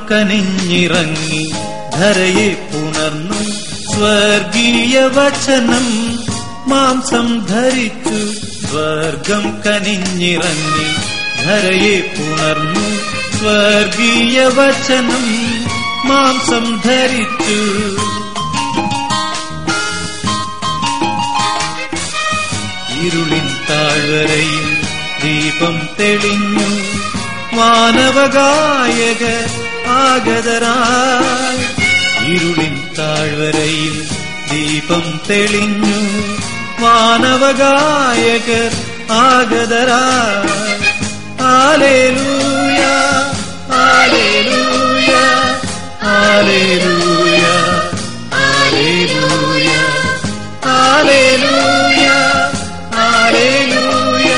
കനിഞ്ഞിറങ്ങി ധരയെ പുണർന്നു സ്വർഗീയ വചനം മാംസം ധരിച്ചു സ്വർഗം കനിഞ്ഞിറങ്ങി ധരയെ പുണർന്നു സ്വർഗീയ വചനം മാംസം ധരിച്ചു ഇരുളിൻ താഴ്വരയിൽ ദീപം തെളിഞ്ഞു മാനവഗായക ആഗതരായി ഇരുളിൻ താഴ്വരയിൽ ദീപം തെളിഞ്ഞു മാനവഗായകർ ആഗതരായി ആലേലൂയ ആലേലൂയ ആലേലൂയ ആലേലൂയ ആലേലൂയ ആലേലൂയ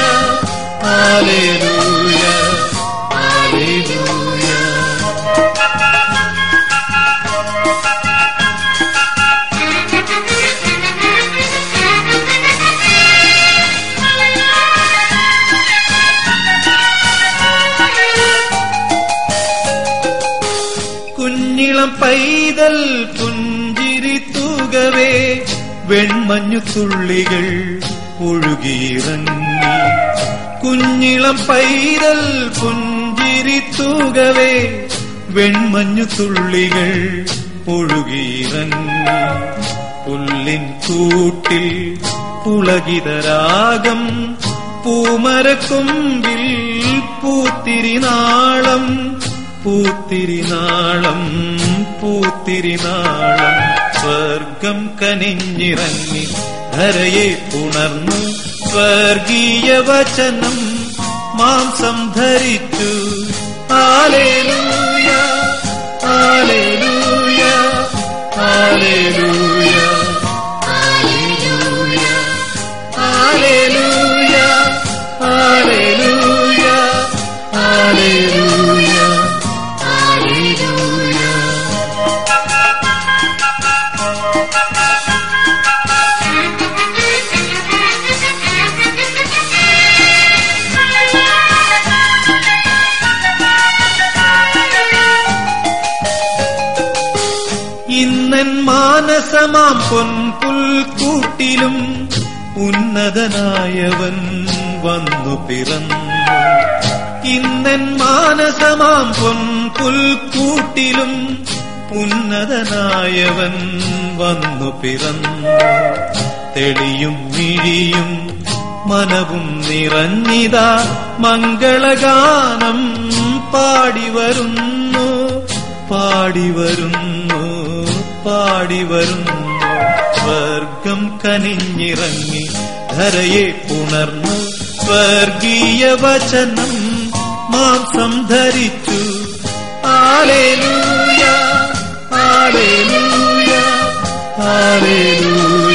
ആലേലൂയ ആലേലൂയ കുഞ്ഞിളം പൈതൽ പുഞ്ചിരി തൂകവേ വെൺമഞ്ഞു തുള്ളികൾ ഒഴുകിയിറങ്ങി കുഞ്ഞിളം പൈതൽ പുഞ്ചിരി തൂകവേ വെൺമഞ്ഞു തുള്ളികൾ ഒഴുകിയിറങ്ങി പുല്ലിൻ കൂട്ടിൽ പുളകിതരാഗം പൂമരക്കൊമ്പിൽ പൂത്തിരിനാളം പൂത്തിരിനാളം പൂത്തിരിനാളം സ്വർഗം കനിഞ്ഞിറങ്ങി ധരയെ പുണർന്നു സ്വർഗീയ വചനം മാംസം ധരിച്ചു ആലേലൂയ ആലേലൂയ ആലേലൂയ ആലേലൂയ ആലേലൂയ ആലേലൂയ ആലേലൂയ ആലേലൂയ ഇന്നൻ മാനസമാം പൊൻപുൽക്കൂട്ടിലും ഉന്നതനായവൻ വന്നു പിറന്നു ഇന്നൻ മാനസമാം പൊൻപുൽക്കൂട്ടിലും ഉന്നതനായവൻ വന്നു പിറന്നു തെളിയും മിഴിയും മനവും നിറഞ്ഞിതാ മംഗളഗാനം പാടി വരുന്നു പാടി വരുന്നു പാടി വരുന്നു സ്വർഗം കനിഞ്ഞിറങ്ങി ധരയെ പുണർന്നു സ്വർഗീയ വചനം മാംസം ധരിച്ചു ആലേലൂയ ആലേലൂയ ആലേലൂയ